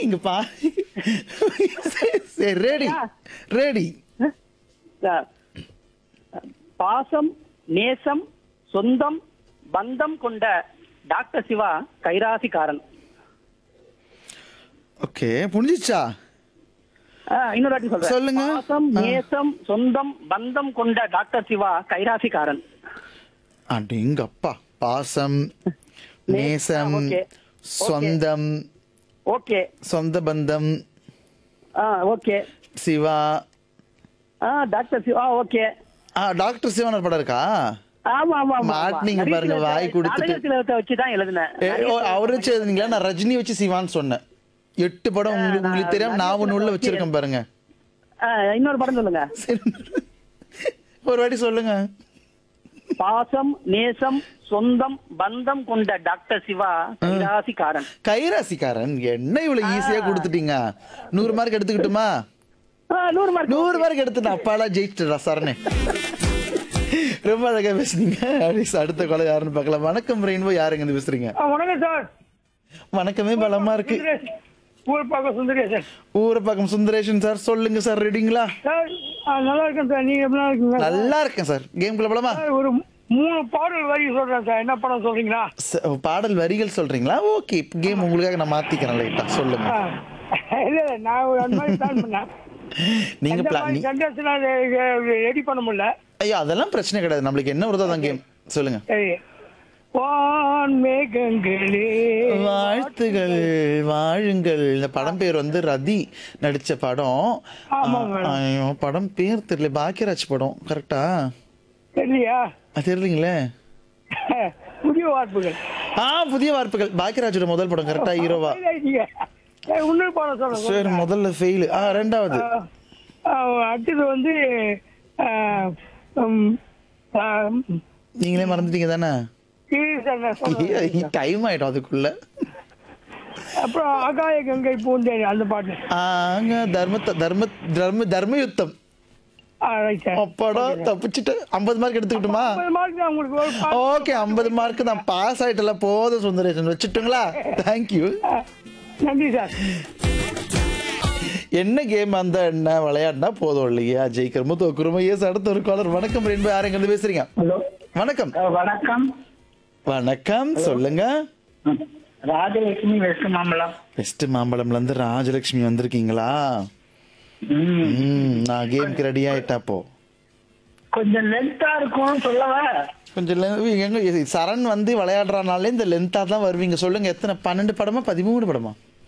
இங்க பா சரி ரெடி ரெடி சார், பாசம் நேசம் சொந்தம் பந்தம் கொண்ட டாக்டர் சிவா கைராசிக்காரன் ஓகே புரிஞ்சிச்சா ஆ, இன்னொரு வாட்டி சொல்றேன் சொல்லுங்க. பாசம் ஆ. நேசம் சொந்தம் பந்தம் கொண்ட டாக்டர் சிவா கைராசிக்காரன் அடேங்கப்பா பாசம் நேசம் ஓகே. சொந்தம் ஓகே சொந்த பந்தம் ஆ ஓகே சிவா ஆ டாக்டர் சிவா ஓகே ஆ டாக்டர் சிவன் படம் இருக்கா ஆமா ஆமா ஆமா மாட்டுனீங்க பாருங்க, வாய் கொடுத்துட்டு. நாடகத்துல வச்சு தான் எழுதினேன் ஏ, ஓ, அவரு வச்சு எழுதுனீங்களா நான் ரஜினி வச்சு சிவான்னு சொன்னேன் எட்டு படம் உங்களுக்கு உங்களுக்கு தெரியாம நான் ஒண்ணு உள்ள வச்சிருக்கேன் பாருங்க ஆ, இன்னொரு படம் சொல்லுங்க சரி. ஒரு வாட்டி சொல்லுங்க பாசம் நேசம் சொந்தம் பந்தம் கொண்ட டாக்டர் சிவா கைராசிக்காரன் கைராசிக்காரன் என்ன இவ்வளவு ஈஸியா கொடுத்துட்டீங்க நூறு மார்க் எடுத்துக்கிட்டுமா ஆ, நூறு மார்க் நூறு மார்க் எடுத்துட்டேன் அப்பாடா ஜெயிச்சிட்டா சரணே ரொம்ப அழகா பேசுனீங்க அடிஸ் அடுத்த கொலை யாருன்னு பார்க்கலாம் வணக்கம் ரெயின்போ யாருங்க இருந்து பேசுறீங்க வணக்கம் சார் வணக்கமே பலமா இருக்கு சுந்தரேஷ் ஊர் பார்க்க சுந்தரேசன் ஊரை பக்கம் சுந்தரேஷன் சார் சொல்லுங்க சார் ரெடிங்களா சார் ஆ, நல்லா இருக்கேன் சார் நீங்க எப்படி இருக்கீங்க நல்லா இருக்கேன் சார் கேம்குள்ள போலாமா சார் ஒரு மூணு பாடல் வரி சொல்றேன் சார் என்ன படம் சொல்றீங்களா ச- பாடல் வரிகள் சொல்றீங்களா ஓகே கேம் உங்களுக்காக நான் மாத்திக்கிறேன் லைட்டா சொல்லுங்க ஆ. இல்ல இல்ல நான் ஒரு அந்த மாதிரி பிளான் பண்ணேன் நீங்க எந்த பிளான் மாதிரி கண்டஸ்ட்லாம் ரெடி பண்ண முடியல ஐயோ அதெல்லாம் பிரச்சனை கிடையாது நம்மளுக்கு என்ன வருதோ அதான் கேம் சொல்லுங்க சரி வான் மேகங்களே வாழ்த்துகள் வாழுங்கள் இந்த படம் பேர் வந்து ரதி நடிச்ச படம் ஆமா, ஆ, மேடம். ஐயோ, படம் பேர் தெரியல பாக்கியராஜ் படம் கரெக்டா தெரியலையா அது தெரியலீங்களே புதிய வார்ப்புகள் ஆ புதிய வார்ப்புகள் பாக்கியராஜோட முதல் படம் கரெக்டா ஹீரோவா இல்லைங்க. சரி, இன்னொரு படம் சொல்றேன் சரி முதல்ல ஃபெயில் ஆ ரெண்டாவது ஆ, அடுத்தது வந்து ஆ, ம், ஆ, நீங்களே மறந்துட்டீங்க தானே சீரியஸா நான் சொல்றேன். டைம் ஆயிடும் அதுக்குள்ள அப்புறம் ஆகாய கங்கை பூந்தேன் அந்த பாட்டு ஆங்க தர்ம தர்ம தர்ம தர்ம யுத்தம் ஆ, right sir. அப்பாடா தப்பிச்சுட்டு ஐம்பது மார்க் எடுத்துக்கிட்டுமா ஐம்பது mark தான் உங்களுக்கு ஒரு பாட்டு. ஓகே ஐம்பது மார்க் தான் பாஸ் ஆயிட்டல போதும் சுந்தரேசன் வச்சுட்டுங்களா தேங்க்யூ ஆ, நன்றி சார் என்ன கேம் அந்த என்ன விளையாடினா போதும் இல்லையா ஜெயிக்கிறமோ தோக்குறமோ ஏஸ் அடுத்த ஒரு காலர் வணக்கம் ரெண்டு யாருங்க இருந்து பேசுறீங்க ஹலோ வணக்கம் வணக்கம் வணக்கம் சொல்லுங்க ராஜலட்சுமி வெஸ்ட் மாம்பலம் வெஸ்ட் மாம்பழம்ல இருந்து ராஜலட்சுமி வந்திருக்கீங்களா ம். ம் நான் கேம்க்கு ரெடி ஆயிட்டா அப்போ கொஞ்சம் லென்த்தா இருக்கும் சொல்லவா கொஞ்சம் le- எங்க சரண் வந்து விளையாடுறனாலே இந்த லென்த்தா தான் வருவீங்க சொல்லுங்க எத்தனை பன்னெண்டு படமா பதிமூணு படமா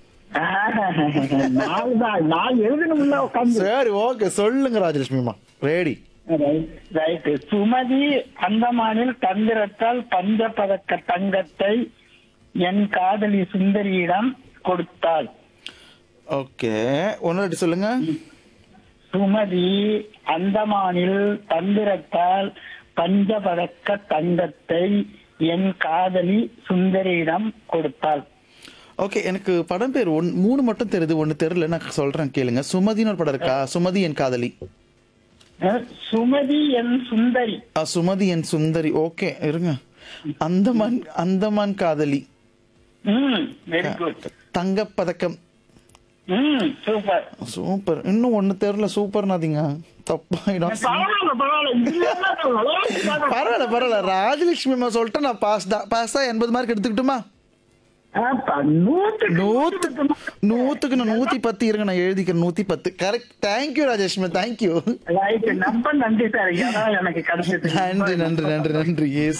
நாலு தான் நாலு எழுதணும்ல உட்காந்து சரி ஓகே சொல்லுங்க ராஜலட்சுமிமா ரெடி ரைட் சுமதி அந்தமானில் தந்திரத்தால் பஞ்ச பதக்க தங்கத்தை என் காதலி சுந்தரியிடம் கொடுத்தாள் ஓகே ஒன்னு சொல்லுங்க சுமதி அந்தமானில் தந்திரத்தால் பஞ்சபதக்க தங்கத்தை என் காதலி சுந்தரியிடம் கொடுத்தாள் ஓகே எனக்கு படம் பேர் ஒன் மூணு மட்டும் தெரியுது ஒன்னு தெரியல நான் சொல்றேன் கேளுங்க சுமதின்னு ஒரு படம் இருக்கா சுமதி என் காதலி அஹ், சுமதி என் சுந்தரி ஆ, சுமதி என் சுந்தரி ஓகே இருங்க அந்தமான் அந்தமான் காதலி ம் வெரி குட் தங்கப்பதக்கம் ம் சூப்பர் சூப்பர் இன்னும் ஒண்ணு தெரியல சூப்பர்னாதீங்க தப்பாயிடும் பரவாயில்ல பரவாயில்ல இல்லைன்னா நான் விளையாட்டுக்காக- பரவாயில்ல பரவாயில்ல ராஜலட்சுமி அம்மா சொல்லிட்டு நான் பாஸ் தான் பாஸ் தான் எண்பது மார்க் எடுத்துக்கிட்டுமா அஹ், ப- நூத்துக்கு நூத்துக்கு நூத்துக்கு நான் நூத்தி பத்து இருங்க நான் எழுதிக்கிறேன் நூத்தி பத்து correct thank you Rajalakshmi thank you right ரொம்ப நன்றி சார் இதான் எனக்கு கிடைச்சது நன்றி நன்றி நன்றி நன்றி எஸ்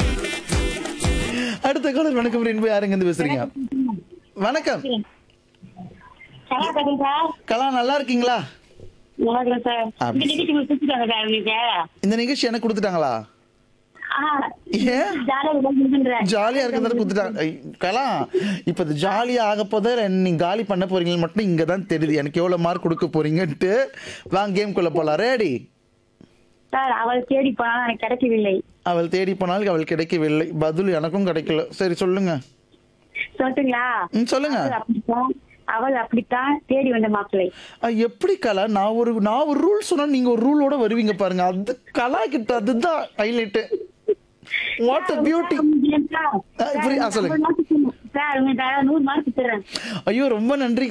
அடுத்த காலர் வணக்கம் ரெண்டு யாருங்க இருந்து பேசுறீங்க வணக்கம் நல்லா இருக்கேன் சார் கலா நல்லா இருக்கீங்களா நல்லா இருக்கேன் சார் அப்படி. இந்த நிகழ்ச்சி கொடுத்துட்டாங்க சார் உங்களுக்கு இந்த நிகழ்ச்சி எனக்கு கொடுத்துட்டாங்களா ஆ ஏன் ஜாலியாக இருக்குன்றேன் ஜாலியா இருக்கிறத கொடுத்துட்டாங்க ஐ, கலா இப்ப இது ஜாலியா ஆக போத நீங்க காலி பண்ண போறீங்க மட்டும் இங்க தான் தெரியுது எனக்கு எவ்வளவு மார்க் கொடுக்க போறீங்கன்ட்டு வாங்க கேம் குள்ள போலாம் ரெடி சார் அவள் தேடி போனாலும் எனக்கு கிடைக்கவில்லை அவள் தேடி போனால் அவள் கிடைக்கவில்லை பதில் எனக்கும் கிடைக்கல சரி சொல்லுங்க சொல்லட்டுங்களா ம், சொல்லுங்க அவள் அப்படித்தான் அவள் அப்படித்தான் தேடி வந்த மாப்பிள்ளை அ, எப்படி கலா நான் ஒரு நான் ஒரு ரூல் சொன்னா நீங்க ஒரு ரூலோட வருவீங்க பாருங்க அது கலா கிட்ட அதுதான் ஹைலைட் வாட் அ பியூட்டி ஆ, புரி- ஆ, சொல்லுங்க. சார் உங்களுக்கு நூறு மார்க் தரேன் ஐயோ ரொம்ப நன்றி